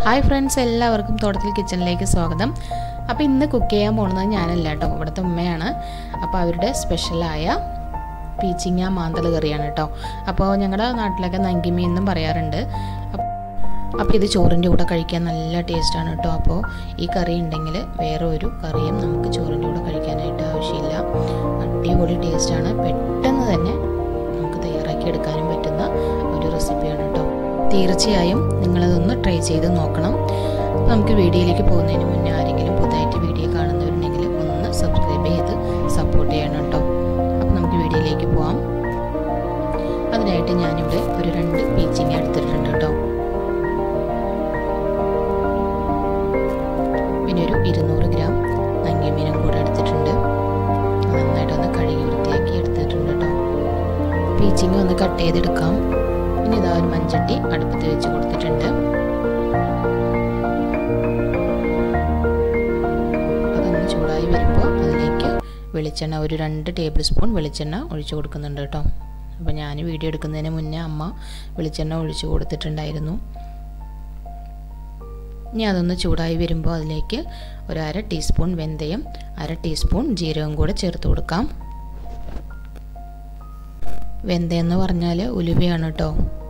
hi friends എല്ലാവർക്കും തോട്ടത്തിൽ കിച്ചണിലേക്ക് സ്വാഗതം അപ്പോൾ ഇന്ന് കുക്ക് ചെയ്യാൻ പോകുന്നത് ഞാനല്ല കേട്ടോ ഇവിടുത്തെ ഉമ്മയാണ് അപ്പോൾ അവരുടെ സ്പെഷ്യലായ പീച്ചിങ്ങ മാന്തൽ കറിയാണ് കേട്ടോ അപ്പോൾ ഞങ്ങളുടെ നാട്ടിലൊക്കെ നങ്കിമി എന്നും പറയാറുണ്ട് അപ്പ- അപ്പോൾ ഇത് ചോറിൻ്റെ കൂടെ കഴിക്കാൻ നല്ല ടേസ്റ്റാണ് കേട്ടോ അപ്പോൾ ഈ കറി ഉണ്ടെങ്കിൽ വേറെ ഒരു കറിയും നമുക്ക് ചോറിൻ്റെ കൂടെ കഴിക്കാനായിട്ട് ആവശ്യമില്ല അടിപൊളി ടേസ്റ്റാണ് പെട്ടെന്ന് തന്നെ നമുക്ക് തയ്യാറാക്കി എടുക്കാനും പറ്റുന്ന ഒരു റെസിപ്പിയാണ് കേട്ടോ തീർച്ചയായും നിങ്ങളതൊന്ന് ട്രൈ ചെയ്ത് നോക്കണം അപ്പോൾ നമുക്ക് വീഡിയോയിലേക്ക് പോകുന്നതിന് മുന്നേ ആരെങ്കിലും പുതുതായിട്ട് വീഡിയോ കാണുന്നവരുണ്ടെങ്കിൽ ഒന്ന് സബ്സ്ക്രൈബ് ചെയ്ത് സപ്പോർട്ട് ചെയ്യണം കേട്ടോ അപ്പോൾ നമുക്ക് വീഡിയോയിലേക്ക് പോവാം അതിനായിട്ട് ഞാനിവിടെ ഒരു രണ്ട് പീച്ചിങ് എടുത്തിട്ടുണ്ട് കേട്ടോ പിന്നെ ഒരു ഇരുന്നൂറ് ഗ്രാം നങ്ങിമീനും കൂടെ എടുത്തിട്ടുണ്ട് അത് നന്നായിട്ടൊന്ന് കഴുകി വൃത്തിയാക്കി എടുത്തിട്ടുണ്ട് കേട്ടോ പീച്ചിങ് ഒന്ന് കട്ട് ചെയ്തെടുക്കാം പിന്നെ ഇതാ ഒരു മൺചട്ടി അടുപ്പത്ത് വെച്ച് കൊടുത്തിട്ടുണ്ട് അതൊന്ന് ചൂടായി വരുമ്പോൾ അതിലേക്ക് വെളിച്ചെണ്ണ ഒരു രണ്ട് ടേബിൾ സ്പൂൺ വെളിച്ചെണ്ണ ഒഴിച്ചു കൊടുക്കുന്നുണ്ട് കേട്ടോ അപ്പോൾ ഞാൻ വീഡിയോ എടുക്കുന്നതിന് മുന്നേ അമ്മ വെളിച്ചെണ്ണ ഒഴിച്ചു കൊടുത്തിട്ടുണ്ടായിരുന്നു ഇനി അതൊന്ന് ചൂടായി വരുമ്പോൾ അതിലേക്ക് ഒരു അര ടീസ്പൂൺ വെന്തയം അര ടീസ്പൂൺ ജീരകം കൂടെ ചേർത്ത് കൊടുക്കാം വെന്തയം എന്ന് പറഞ്ഞാൽ ഉലുവയാണ് കേട്ടോ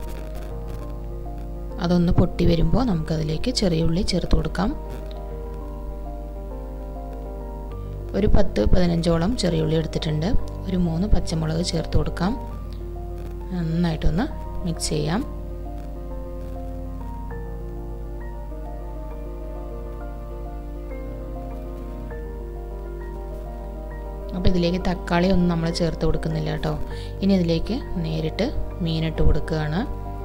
അതൊന്ന് പൊട്ടി വരുമ്പോൾ നമുക്കതിലേക്ക് ചെറിയ ഉള്ളി ചേർത്ത് കൊടുക്കാം ഒരു പത്ത് പതിനഞ്ചോളം ചെറിയ ഉള്ളി എടുത്തിട്ടുണ്ട് ഒരു മൂന്ന് പച്ചമുളക് ചേർത്ത് കൊടുക്കാം നന്നായിട്ടൊന്ന് മിക്സ് ചെയ്യാം അപ്പോൾ ഇതിലേക്ക് തക്കാളി ഒന്നും നമ്മൾ ചേർത്ത് കൊടുക്കുന്നില്ല കേട്ടോ ഇനി ഇതിലേക്ക് നേരിട്ട് മീനിട്ട് കൊടുക്കുകയാണ്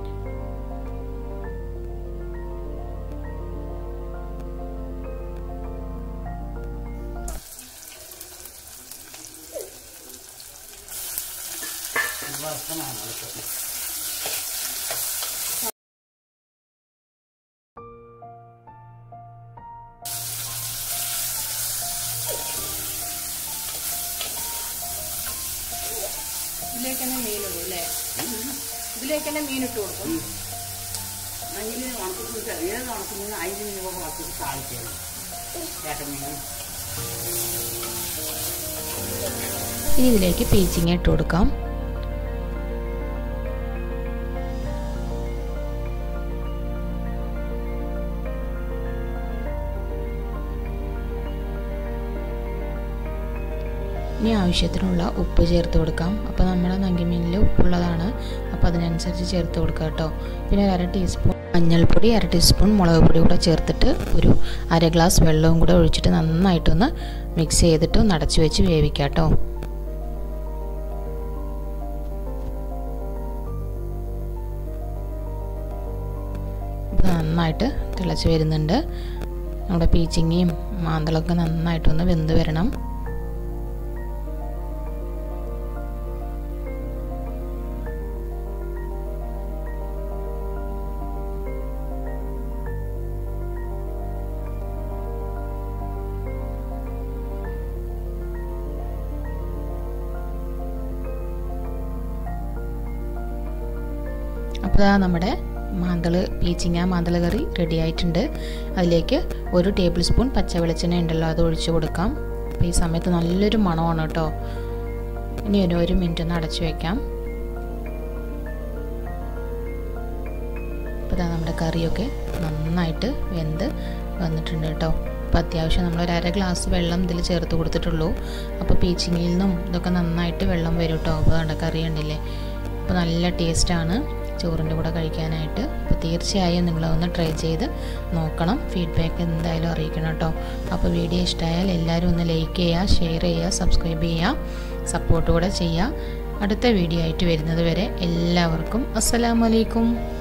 ഇതിലേക്ക് തന്നെ മീനിടും അല്ലേ ഇതിലേക്ക് തന്നെ മീനിട്ട് കൊടുക്കും അതിന് ഉണക്കുന്നത് ഏത് ഉണക്കുന്നത് അതിന് രൂപ വളർത്തിട്ട് താളിക്കണം ചേട്ടമീൻ ഇനി ഇതിലേക്ക് പീച്ചിങ് ഇട്ട് കൊടുക്കാം ഇനി ആവശ്യത്തിനുള്ള ഉപ്പ് ചേർത്ത് കൊടുക്കാം അപ്പോൾ നമ്മുടെ നങ്കിമീനിൽ ഉപ്പുള്ളതാണ് അപ്പോൾ അതിനനുസരിച്ച് ചേർത്ത് കൊടുക്കുക കേട്ടോ പിന്നെ ഒരു അര ടീസ്പൂൺ മഞ്ഞൾപ്പൊടി അര ടീസ്പൂൺ മുളക് പൊടി കൂടെ ചേർത്തിട്ട് ഒരു അര ഗ്ലാസ് വെള്ളവും കൂടെ ഒഴിച്ചിട്ട് നന്നായിട്ടൊന്ന് മിക്സ് ചെയ്തിട്ട് ഒന്ന് അടച്ചു വെച്ച് വേവിക്കാം കേട്ടോ നന്നായിട്ട് തിളച്ച് വരുന്നുണ്ട് നമ്മുടെ പീച്ചിങ്ങയും മാന്തളൊക്കെ നന്നായിട്ടൊന്ന് വെന്ത് വരണം അപ്പോൾ ഇതാ നമ്മുടെ മാന്തൾ പീച്ചിങ്ങ മാന്തൾ കറി റെഡി ആയിട്ടുണ്ട് അതിലേക്ക് ഒരു ടേബിൾ സ്പൂൺ പച്ച വെളിച്ചെണ്ണ ഉണ്ടല്ലോ അത് ഒഴിച്ച് കൊടുക്കാം അപ്പോൾ ഈ സമയത്ത് നല്ലൊരു മണമാണ് കേട്ടോ ഇനി ഒരു ഒരു മിനിറ്റ് ഒന്ന് അടച്ചു വയ്ക്കാം അപ്പോൾ ഇതാ നമ്മുടെ കറിയൊക്കെ നന്നായിട്ട് വെന്ത് വന്നിട്ടുണ്ട് കേട്ടോ അപ്പോൾ അത്യാവശ്യം നമ്മൾ ഒരു അര ഗ്ലാസ് വെള്ളം ഇതിൽ ചേർത്ത് കൊടുത്തിട്ടുള്ളൂ അപ്പോൾ പീച്ചിങ്ങിൽ നിന്നും ഇതൊക്കെ നന്നായിട്ട് വെള്ളം വരും കേട്ടോ അപ്പോൾ കണ്ട കറി ഉണ്ടല്ലേ അപ്പോൾ നല്ല ടേസ്റ്റാണ് ചോറിൻ്റെ കൂടെ കഴിക്കാനായിട്ട് അപ്പോൾ തീർച്ചയായും നിങ്ങളൊന്ന് ട്രൈ ചെയ്ത് നോക്കണം ഫീഡ്ബാക്ക് എന്തായാലും അറിയിക്കണം കേട്ടോ അപ്പോൾ വീഡിയോ ഇഷ്ടമായാൽ എല്ലാവരും ഒന്ന് ലൈക്ക് ചെയ്യുക ഷെയർ ചെയ്യുക സബ്സ്ക്രൈബ് ചെയ്യുക സപ്പോർട്ട് കൂടെ ചെയ്യുക അടുത്ത വീഡിയോ ആയിട്ട് വരുന്നത് വരെ എല്ലാവർക്കും അസ്സലാമലൈക്കും